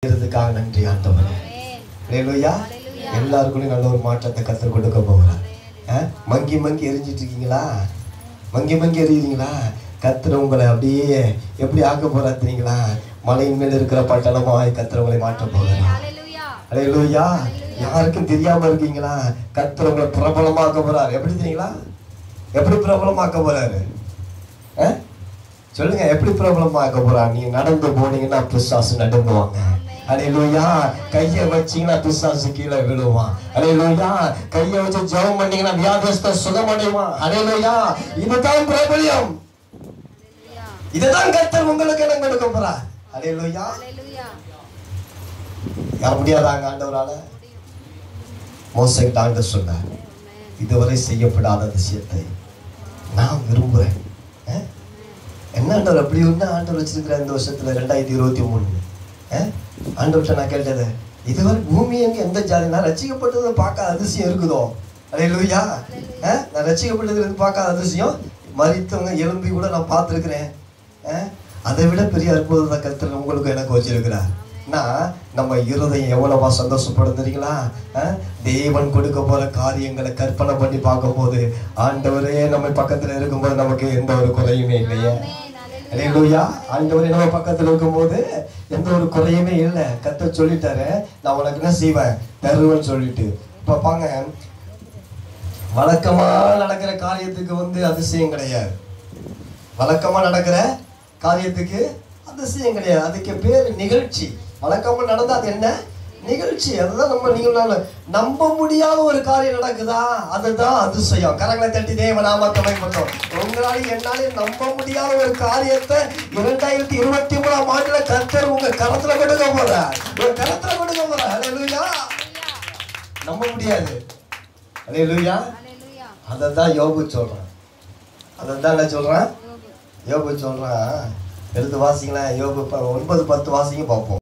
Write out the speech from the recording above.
இதுக்காக நன்றி ஆண்டவரே ஹalleluya எல்லாருக்கும் நல்ல ஒரு மாற்றத்தை கத்தர் கொடுக்க போகிறார் ஆ? மங்கி மங்கி எரிஞ்சிட்டு இருக்கீங்களா மங்கி மங்கி எரியுறீங்களா கத்தர் உங்களை அப்படியே எப்படி ஆக்க போறா தெரியுங்களா மலையின் மேல இருக்கிற பட்டணமாய் கத்தர் உங்களை மாற்ற போகிறார் ஹalleluya யாருக்கும் தெரியாம இருக்கீங்களா கத்தர் உங்களை பிரபலமாக்க போறார் எப்படி தெரியுங்களா எப்படி பிரபலமாக்க போறாரு ஆ? சொல்லுங்க எப்படி பிரபலமாக்க போறார் நீங்க நடந்து போனீங்கன்னா பிசாசு நடுங்குவாங்க அலையிலூயா கையை வச்சீங்கன்னா பிசாசு கீழே விழுவான் அலையிலூயா கையை வச்சு ஜெபம் பண்ணீங்கன்னா வியாதியஸ்த சுகமடைவான் அலையிலூயா இதுதான் பிரபலியம் இதுதான் கர்த்தர் உங்களுக்கு இடம் கொடுக்க போறார் அலையிலூயா யார் முடியாதாங்க ஆண்டவரால மோசைக்கு ஆண்டவர் சொன்னார் இதுவரை செய்யப்படாத விஷயத்தை நான் விரும்புறேன் அஹ்? என்ன ஆண்டவர் அப்படி ஒன்று ஆண்டவர் வச்சிருக்கிற இந்த வருஷத்துல ரெண்டாயிரத்தி இருபத்தி மூணு ஆண்டவர்கிட்ட நான் கேட்டது இதுவரை பூமி எங்க எந்த ஜாதி நான் ரசிக்கப்பட்டது பார்க்காத அதிசயம் இருக்குதோ அதே லூயா நான் ரசிக்கப்பட்டதுல இருந்து பார்க்காத அதிசயம் மறித்தவங்க எலும்பி கூட நான் பார்த்துருக்கிறேன் அதை விட பெரிய அற்புதத்தை கருத்தில் உங்களுக்கு எனக்கு வச்சிருக்கிறார் நான் நம்ம இருதயம் எவ்வளவா சந்தோஷப்படும் தெரியுங்களா அஹ்? தேவன் கொடுக்க போற காரியங்களை கற்பனை பண்ணி பார்க்கும்போது ஆண்டவரே நம்ம பக்கத்துல இருக்கும்போது நமக்கு எந்த ஒரு குறையுமே இல்லையே அல்லேலூயா ஆண்டவரே நம்ம பக்கத்துல இருக்கும்போது எந்த ஒரு குறையுமே இல்லை கத்த சொல்லிட்டாரு நான் உனக்கு என்ன செய்வேன் தருவேன்னு சொல்லிட்டு இப்ப பாங்க வழக்கமா நடக்கிற காரியத்துக்கு வந்து அதிசயம் கிடையாது வழக்கமா நடக்கிற காரியத்துக்கு அதிசயம் கிடையாது அதுக்கு பேர் நிகழ்ச்சி வழக்கமா நடந்தா அது என்ன நிகழ்ச்சி அதுதான் நம்ம நீங்கள் நம்ப முடியாத ஒரு காரியம் நடக்குதா அதுதான் அதிசயம் கரங்களை தட்டி தேவ நாமத்தை பயன்படுத்தும் உங்களால என்னால நம்ப முடியாத ஒரு காரியத்தை இரண்டாயிரத்தி இருபத்தி மூணாம் ஆண்டுல கர்த்தர் உங்க கரத்துல கொடுக்க போறார் உங்க கரத்துல கொடுக்க போறார் அல்லேலூயா நம்ப முடியாது அல்லேலூயா அதை தான் யோபு சொல்றான் அதை தான் என்ன சொல்றான் யோபு சொல்றான் எடுத்து வாசிங்களேன் யோபு ப- ஒன்பது பத்து வாசிங்க பார்ப்போம்